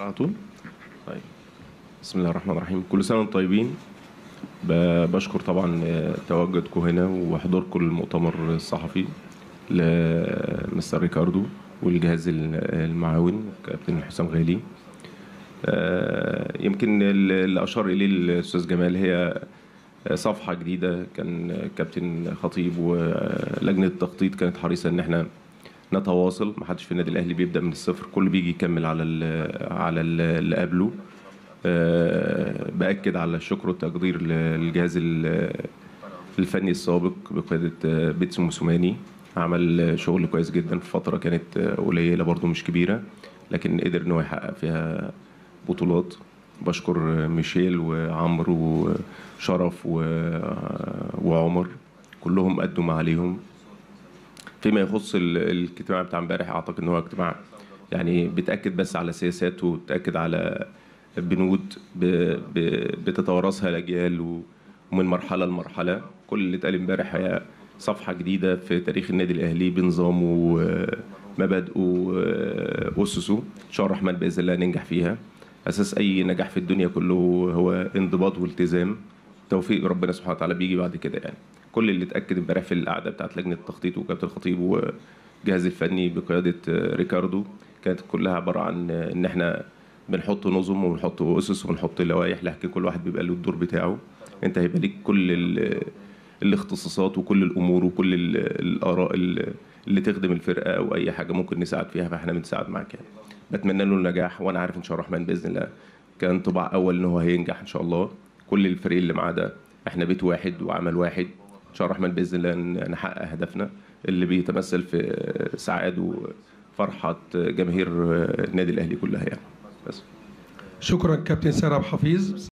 على طول طيب بسم الله الرحمن الرحيم كل سنه وانتم طيبين ب- بشكر طبعا آه، تواجدكم هنا وحضوركم المؤتمر الصحفي لمستر ريكاردو والجهاز ال- المعاون كابتن حسام غالي آه، يمكن ال- اللي اشار اليه الاستاذ جمال هي صفحه جديده كان كابتن خطيب ولجنه التخطيط كانت حريصه ان احنا نتواصل ما حدش في النادي الاهلي بيبدا من الصفر كل بيجي يكمل على ال على ال- اللي قبله آه، باكد على الشكر والتقدير للجهاز ال- الفني السابق بقياده آه، بيتسو موسوماني عمل شغل كويس جدا في فتره كانت آه، قليله برضو مش كبيره لكن قدر ان هو يحقق فيها بطولات بشكر ميشيل وعمرو وشرف و- وعمر كلهم قدوا ما عليهم فيما يخص ال- الاجتماع بتاع امبارح اعتقد ان هو اجتماع يعني بتاكد بس على سياسات وتاكد على بنود ب- ب- بتتوارثها الاجيال و- ومن مرحله لمرحله كل اللي اتقال امبارح هي صفحه جديده في تاريخ النادي الاهلي بنظامه ومبادئه واسسه ان شاء الله الرحمن باذن الله ننجح فيها اساس اي نجاح في الدنيا كله هو انضباط والتزام توفيق ربنا سبحانه وتعالى بيجي بعد كده يعني كل اللي اتاكد امبارح في القعده بتاعت لجنه التخطيط وكابتن الخطيب والجهاز الفني بقياده آه، ريكاردو كانت كلها عباره عن آه، ان احنا بنحط نظم وبنحط اسس وبنحط لوائح لكن كل واحد بيبقى له الدور بتاعه انت هيبقى ليك كل ال- الاختصاصات وكل الامور وكل ال- الاراء ال- اللي تخدم الفرقه او اي حاجه ممكن نساعد فيها فاحنا بنساعد معاك يعني بتمنى له النجاح وانا عارف ان شاء الله الرحمن باذن الله كان طباع اول ان هو هينجح ان شاء الله كل الفريق اللي معاه ده احنا بيت واحد وعمل واحد ان شاء الله الرحمن باذن الله ن- نحقق هدفنا اللي بيتمثل في سعاد وفرحه جماهير النادي الاهلي كلها يعني بس شكرا كابتن سارة عبد الحفيظ